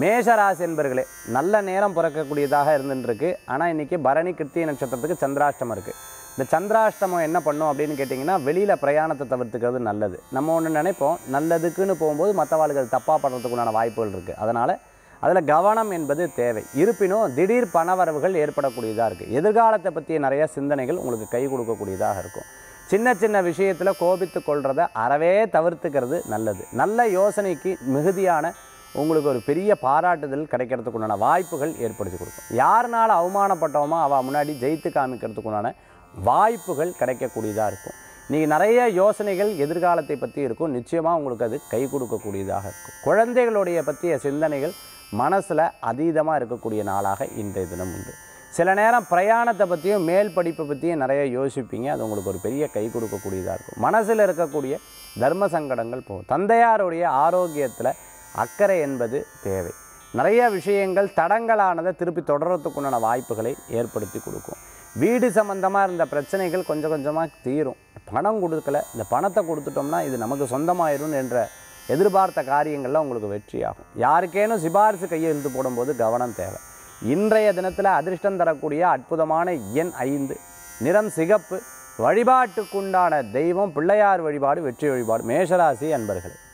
மேஷராசி என்பர்களே நல்ல நேரம் பிறக்கக்கூடியதாக இருந்துருக்கு ஆனால் இன்றைக்கி பரணி கிருத்திய நட்சத்திரத்துக்கு சந்திராஷ்டமம் இருக்குது இந்த சந்திராஷ்டமம் என்ன பண்ணும் அப்படின்னு கேட்டிங்கன்னா வெளியில் பிரயாணத்தை தவிர்த்துக்கிறது நல்லது நம்ம ஒன்று நினைப்போம் நல்லதுக்குன்னு போகும்போது மற்றவாளுக்கு அது தப்பாக பண்ணுறதுக்குண்டான வாய்ப்புகள் இருக்குது அதனால் அதில் கவனம் என்பது தேவை இருப்பினும் திடீர் பணவரவுகள் ஏற்படக்கூடியதாக இருக்குது எதிர்காலத்தை பற்றிய நிறைய சிந்தனைகள் உங்களுக்கு கை கொடுக்கக்கூடியதாக இருக்கும் சின்ன சின்ன விஷயத்தில் கோபித்து கொள்றத அறவே தவிர்த்துக்கிறது நல்லது நல்ல யோசனைக்கு மிகுதியான உங்களுக்கு ஒரு பெரிய பாராட்டுதல் கிடைக்கிறதுக்கு உண்டான வாய்ப்புகள் ஏற்படுத்தி கொடுக்கும் யாருனால அவமானப்பட்டோமோ அவள் முன்னாடி ஜெயித்து காமிக்கிறதுக்கு உண்டான வாய்ப்புகள் கிடைக்கக்கூடியதாக இருக்கும் நீங்கள் நிறைய யோசனைகள் எதிர்காலத்தை பற்றி இருக்கும் நிச்சயமாக உங்களுக்கு அது கை கொடுக்கக்கூடியதாக இருக்கும் குழந்தைகளுடைய பற்றிய சிந்தனைகள் மனசில் அதீதமாக இருக்கக்கூடிய நாளாக இன்றைய தினம் உண்டு சில நேரம் பிரயாணத்தை பற்றியும் மேல் படிப்பை பற்றியும் நிறைய யோசிப்பீங்க அது உங்களுக்கு ஒரு பெரிய கை கொடுக்கக்கூடியதாக இருக்கும் மனசில் இருக்கக்கூடிய தர்ம சங்கடங்கள் போகும் தந்தையாருடைய ஆரோக்கியத்தில் அக்கறை என்பது தேவை நிறைய விஷயங்கள் தடங்கலானதை திருப்பி தொடர்றதுக்குண்டான வாய்ப்புகளை ஏற்படுத்தி கொடுக்கும் வீடு சம்மந்தமாக இருந்த பிரச்சனைகள் கொஞ்சம் கொஞ்சமாக தீரும் பணம் கொடுக்கல இந்த பணத்தை கொடுத்துட்டோம்னா இது நமக்கு சொந்தமாயிரும் என்ற எதிர்பார்த்த காரியங்கள்லாம் உங்களுக்கு வெற்றியாகும் யாருக்கேனும் சிபாரிசு கையெழுத்து போடும்போது கவனம் தேவை இன்றைய தினத்தில் அதிர்ஷ்டம் தரக்கூடிய அற்புதமான எண் ஐந்து நிறம் சிகப்பு வழிபாட்டுக்குண்டான தெய்வம் பிள்ளையார் வழிபாடு வெற்றி வழிபாடு மேஷராசி அன்பர்களே